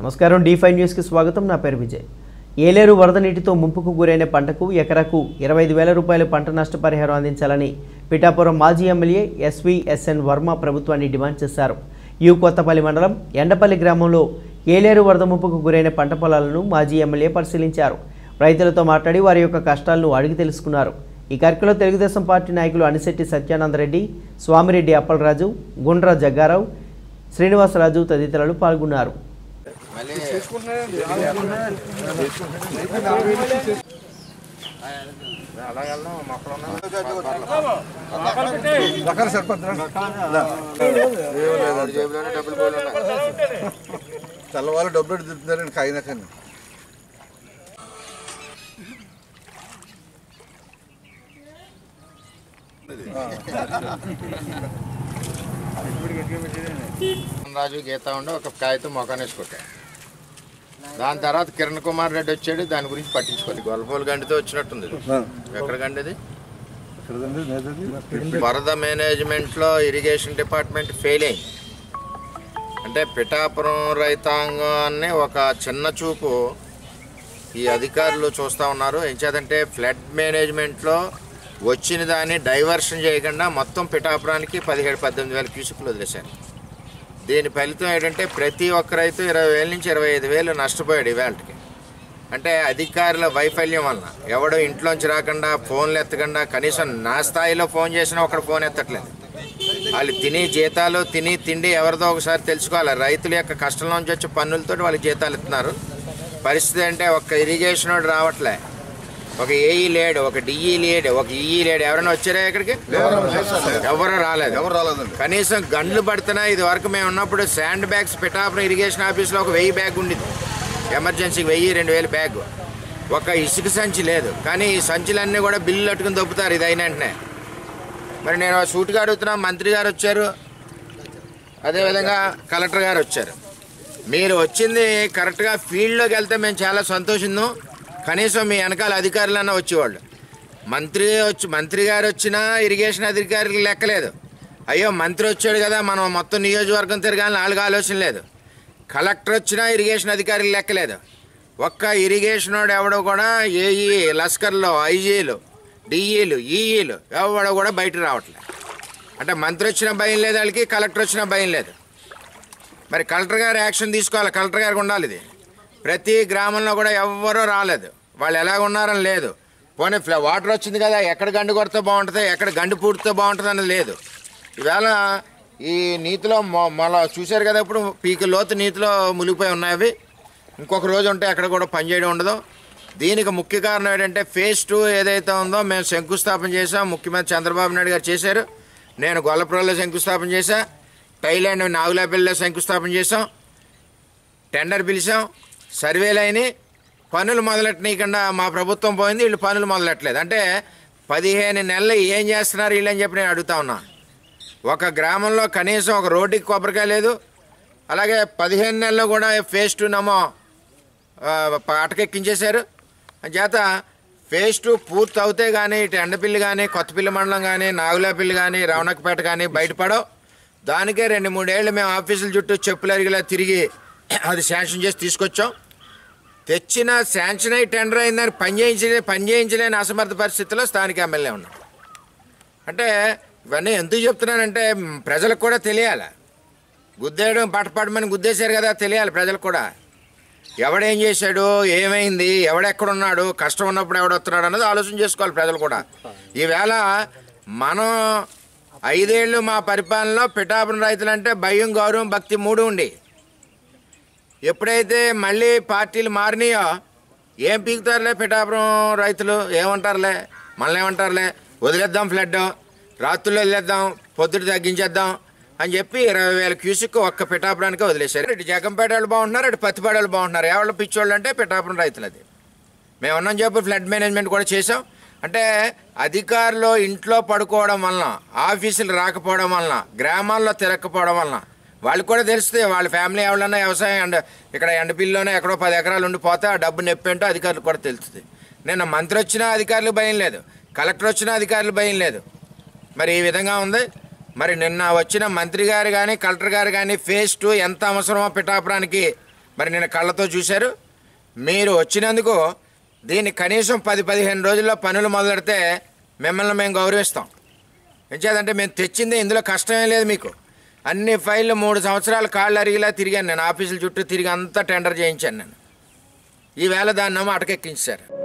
నమస్కారం D five న్యూస్కి స్వాగతం నా పేరు విజయ్ ఏలేరు వరద నీటితో ముంపుకు గురైన పంటకు ఎకరాకు ఇరవై ఐదు వేల రూపాయల పంట నష్టపరిహారం అందించాలని పిఠాపురం మాజీ ఎమ్మెల్యే ఎస్విఎస్ఎన్ వర్మ ప్రభుత్వాన్ని డిమాండ్ చేశారు యు కొత్తపల్లి మండలం ఎండపల్లి గ్రామంలో ఏలేరు వరద ముంపుకు గురైన పంట పొలాలను మాజీ ఎమ్మెల్యే పరిశీలించారు రైతులతో మాట్లాడి వారి యొక్క కష్టాలను అడిగి తెలుసుకున్నారు ఈ కార్యక్రమంలో తెలుగుదేశం పార్టీ నాయకులు అనిశెట్టి సత్యానందరెడ్డి స్వామిరెడ్డి అప్పలరాజు గుండ్ర జగ్గారావు శ్రీనివాసరాజు తదితరులు పాల్గొన్నారు రకాల సర్పంచ్ తెల్లవాళ్ళు డబ్బులు తిరుగుతున్నారండి కాయినా కానీ రాజు గీత ఉండి ఒక కాగితం మొఖానేసి కొట్టాడు దాని తర్వాత కిరణ్ కుమార్ రెడ్డి వచ్చాడు దాని గురించి పట్టించుకోలేదు గొల్లపోలు గండితో వచ్చినట్టుంది ఇది. ఎక్కడ గండిది వరద మేనేజ్మెంట్ లో ఇరిగేషన్ డిపార్ట్మెంట్ ఫెయిల్ అయింది అంటే పిఠాపురం రైతాంగాన్ని ఒక చిన్న చూపు ఈ అధికారులు చూస్తూ ఉన్నారు ఏం చేదంటే ఫ్లడ్ మేనేజ్మెంట్లో వచ్చిన దాన్ని డైవర్షన్ చేయకుండా మొత్తం పిఠాపురానికి పదిహేడు పద్దెనిమిది వేల క్యూసిక్లు వదిలేశారు దీని ఫలితం ఏంటంటే ప్రతి ఒక్క రైతు ఇరవై వేల నుంచి ఇరవై ఐదు వేలు నష్టపోయాడు ఇవాళకి అంటే అధికారుల వైఫల్యం వలన ఎవడో ఇంట్లోంచి రాకుండా ఫోన్లు ఎత్తకుండా కనీసం నా స్థాయిలో ఫోన్ చేసినా ఒకడు ఫోన్ ఎత్తట్లేదు వాళ్ళు తిని జీతాలు తిని తిండి ఎవరిదో ఒకసారి తెలుసుకోవాలి రైతుల యొక్క కష్టంలోంచి వచ్చే పన్నులతో వాళ్ళకి జీతాలు ఇస్తున్నారు పరిస్థితి అంటే ఒక్క ఇరిగేషన్ వాడు రావట్లే ఒక ఏఈ లేడు ఒక డిఈ లేడు ఒక ఈఈ లేడు ఎవరైనా వచ్చారా ఇక్కడికి ఎవరు రాలేదు ఎవరు రాలేదండి కనీసం గండ్లు పడుతున్నా ఇది వరకు మేము ఉన్నప్పుడు శాండ్ బ్యాగ్స్ పిఠాపురం ఇరిగేషన్ ఆఫీస్లో ఒక వెయ్యి బ్యాగ్ ఉండేది ఎమర్జెన్సీకి వెయ్యి రెండు వేలు బ్యాగ్ ఒక ఇసుక సంచి లేదు కానీ ఈ సంచులన్నీ కూడా బిల్లు అట్టుకుని దొబ్బుతారు ఇది అయిన వెంటనే మరి నేను సూటిగా అడుగుతున్నా మంత్రి గారు వచ్చారు అదేవిధంగా కలెక్టర్ గారు వచ్చారు మీరు వచ్చింది కరెక్ట్గా ఫీల్డ్లోకి వెళ్తే మేము చాలా సంతోషిందాం కనీసం మీ వెనకాల అధికారులన్నా వచ్చేవాళ్ళు మంత్రి వచ్చి మంత్రి గారు వచ్చినా ఇరిగేషన్ అధికారులకు లెక్కలేదు అయ్యో మంత్రి వచ్చాడు కదా మనం మొత్తం నియోజకవర్గం తిరగాలని నాలుగు ఆలోచన లేదు కలెక్టర్ వచ్చినా ఇరిగేషన్ అధికారులకు లెక్కలేదు ఒక్క ఇరిగేషన్ వాడు ఎవడో కూడా ఏఈ లస్కర్లో ఐజీలు డిఈలు ఈఈలు ఎవడో కూడా బయట రావట్లేదు అంటే మంత్రి వచ్చిన భయం లేదు వాళ్ళకి కలెక్టర్ వచ్చిన భయం లేదు మరి కలెక్టర్ గారు యాక్షన్ తీసుకోవాలి కలెక్టర్ గారికి ఉండాలి ఇది ప్రతి గ్రామంలో కూడా ఎవ్వరూ రాలేదు వాళ్ళు ఎలాగ ఉన్నారని లేదు పోనీ ఫ్ల వాటర్ వచ్చింది కదా ఎక్కడ గండు కొడితే బాగుంటుంది ఎక్కడ గండు పూడితే బాగుంటుంది అనేది లేదు ఈవేళ ఈ నీతిలో మొ మొల చూశారు కదా ఇప్పుడు పీకి లోతు నీతిలో మునిగిపోయి ఉన్నాయి అవి ఇంకొక రోజు ఉంటే ఎక్కడ కూడా పనిచేయడం ఉండదు దీనికి ముఖ్య కారణం ఏంటంటే ఫేజ్ టూ ఏదైతే ఉందో మేము శంకుస్థాపన చేసాం ముఖ్యమంత్రి చంద్రబాబు నాయుడు గారు చేశారు నేను గొల్లపురంలో శంకుస్థాపన చేశా థైలాండ్ నాగులాపల్లిలో శంకుస్థాపన చేసాం టెండర్ పిలిచాం సర్వేలు అయినాయి పనులు మొదలెట్టనీయకుండా మా ప్రభుత్వం పోయింది వీళ్ళు పనులు మొదలెట్టలేదు అంటే పదిహేను నెలలు ఏం చేస్తున్నారు వీళ్ళని చెప్పి నేను అడుగుతా ఉన్నా ఒక గ్రామంలో కనీసం ఒక రోడ్డుకి కొబ్బరికాయ లేదు అలాగే పదిహేను నెలలు కూడా ఫేజ్ టూ నమో ఆ, అటకెక్కించేశారు చేత ఫేజ్ టూ పూర్తి అవుతే కానీ ఇటు ఎండపిల్లి కానీ కొత్తపిల్లి మండలం కానీ నాగులాపిల్లి కానీ రవణకపేట కానీ బయటపడవు దానికే రెండు మూడేళ్ళు మేము ఆఫీసుల చుట్టూ చెప్పులు అరిగిలా తిరిగి అది శాంక్షన్ చేసి తీసుకొచ్చాం తెచ్చిన శాంక్షన్ అయి టెండర్ అయిందని పని చేయించలే పని చేయించలేని అసమర్థ పరిస్థితిలో స్థానిక ఎమ్మెల్యే ఉన్నాం అంటే ఇవన్నీ ఎందుకు చెప్తున్నానంటే మ్, ప్రజలకు కూడా తెలియాలి గుద్దేయడం పట్టపడమని గుద్దేశారు కదా తెలియాలి ప్రజలకు కూడా ఎవడేం చేశాడు ఏమైంది ఎవడెక్కడున్నాడు కష్టం ఉన్నప్పుడు ఎవడొస్తున్నాడు అన్నది ఆలోచన చేసుకోవాలి ప్రజలు కూడా ఈవేళ మనం ఐదేళ్ళు మా పరిపాలనలో పిఠాపురం రైతులంటే భయం గౌరవం భక్తి మూడు ఉండి ఎప్పుడైతే మళ్ళీ పార్టీలు మారినాయో ఏం పీకుతారులే పిఠాపురం రైతులు ఏమంటారులే మళ్ళీ ఏమంటారులే వదిలేద్దాం ఫ్లడ్ రాత్రుల్లో వదిలేద్దాం పొద్దుట తగ్గించేద్దాం అని చెప్పి ఇరవై వేల క్యూసిక్ ఒక్క పిఠాపురానికే వదిలేశారు ఇటు జగంపేట వాళ్ళు బాగుంటున్నారు ఇటు పత్తిపాడు వాళ్ళు బాగుంటున్నారు ఎవరు పిచ్చోళ్ళు అంటే పిఠాపురం రైతులు అది మేము ఉన్నాం చెప్పి ఫ్లడ్ మేనేజ్మెంట్ కూడా చేసాం అంటే అధికారులు ఇంట్లో పడుకోవడం వలన ఆఫీసులు రాకపోవడం వలన గ్రామాల్లో తిరగకపోవడం వలన వాళ్ళకి కూడా తెలుస్తుంది వాళ్ళ ఫ్యామిలీ ఎవరన్నా వ్యవసాయం ఎండ ఇక్కడ ఎండపిల్లిలోనే ఎక్కడో పది ఎకరాలు ఉండిపోతే ఆ డబ్బు నొప్పేంటో అధికారులకు కూడా తెలుస్తుంది నిన్న మంత్రి వచ్చినా అధికారులకు భయం లేదు కలెక్టర్ వచ్చినా అధికారులకు భయం లేదు మరి ఈ విధంగా ఉంది మరి నిన్న వచ్చిన మంత్రి గారు కానీ కలెక్టర్ గారు కానీ ఫేజ్ టూ ఎంత అవసరమో పిఠాపురానికి మరి నేను కళ్ళతో చూశారు మీరు వచ్చినందుకు దీన్ని కనీసం పది పదిహేను రోజుల్లో పనులు మొదలెడితే మిమ్మల్ని మేము గౌరవిస్తాం ఎంచేదంటే మేము తెచ్చిందే ఇందులో కష్టమే లేదు మీకు అన్ని ఫైళ్ళు మూడు సంవత్సరాలు కాళ్ళు అరిగిలా తిరిగాను నేను ఆఫీసుల చుట్టూ తిరిగి అంతా టెండర్ చేయించాను నేను ఈవేళ దాన్నేమో అటకెక్కించారు